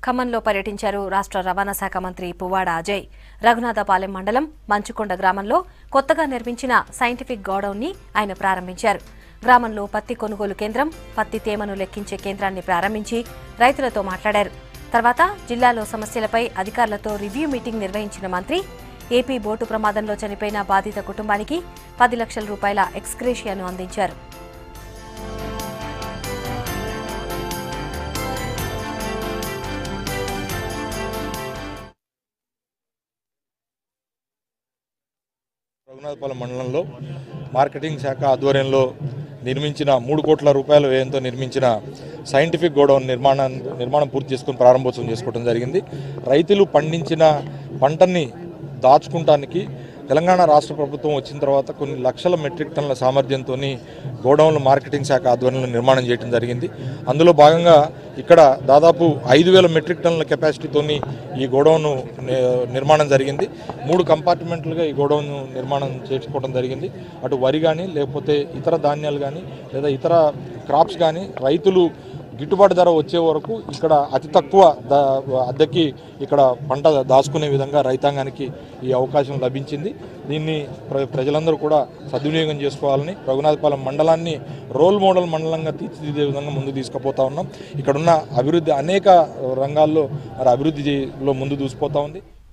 ఖమ్మంలో పర్యటించారు రాష్ట్ర రవాణా శాఖ మంత్రి పువ్వాడ అజయ్ రఘునాథపాలెం మండలం మంచుకొండ గ్రామంలో కొత్తగా నిర్మించిన సైంటిఫిక్ గోడౌన్ ని ఆయన ప్రారంభించారు గ్రామంలో పత్తి కొనుగోలు కేంద్రం పత్తి తేమను లెక్కించే కేంద్రాన్ని ప్రారంభించి రైతులతో మాట్లాడారు తర్వాత జిల్లాలో సమస్యలపై అధికారులతో రివ్యూ మీటింగ్ నిర్వహించిన మంత్రి ఏపీ బోటు ప్రమాదంలో చనిపోయిన బాధిత కుటుంబానికి పది లక్షల రూపాయల ఎక్స్గ్రేషియాను అందించారు రఘునాథపాలెం మండలంలో మార్కెటింగ్ శాఖ ఆధ్వర్యంలో నిర్మించిన మూడు కోట్ల రూపాయల వ్యయంతో నిర్మించిన సైంటిఫిక్ గోడౌన్ నిర్మాణం నిర్మాణం పూర్తి చేసుకుని ప్రారంభోత్సవం చేసుకోవడం జరిగింది రైతులు పండించిన పంటని దాచుకుంటానికి తెలంగాణ రాష్ట్ర ప్రభుత్వం వచ్చిన తర్వాత కొన్ని లక్షల మెట్రిక్ టన్నుల సామర్థ్యంతో గోడౌన్లు మార్కెటింగ్ శాఖ ఆధ్వర్యంలో నిర్మాణం చేయడం జరిగింది అందులో భాగంగా ఇక్కడ దాదాపు ఐదు వేల మెట్రిక్ టన్నుల కెపాసిటీతోని ఈ గోడౌన్ నిర్మాణం జరిగింది మూడు కంపార్ట్మెంట్లుగా ఈ గోడౌన్ నిర్మాణం చేసుకోవడం జరిగింది అటు వరి కానీ లేకపోతే ఇతర ధాన్యాలు కానీ లేదా ఇతర క్రాప్స్ కానీ రైతులు గిట్టుబాటు ధర వచ్చే వరకు ఇక్కడ అతి తక్కువ ద అద్దెకి ఇక్కడ పంట దాచుకునే విధంగా రైతాంగానికి ఈ అవకాశం లభించింది దీన్ని ప్ర ప్రజలందరూ కూడా సద్వినియోగం చేసుకోవాలని రఘునాథపాలెం మండలాన్ని రోల్ మోడల్ మండలంగా తీర్చిదిద్దే విధంగా ముందు తీసుకుపోతా ఉన్నాం ఇక్కడున్న అభివృద్ధి అనేక రంగాల్లో మరి అభివృద్ధిలో ముందు దూసిపోతా ఉంది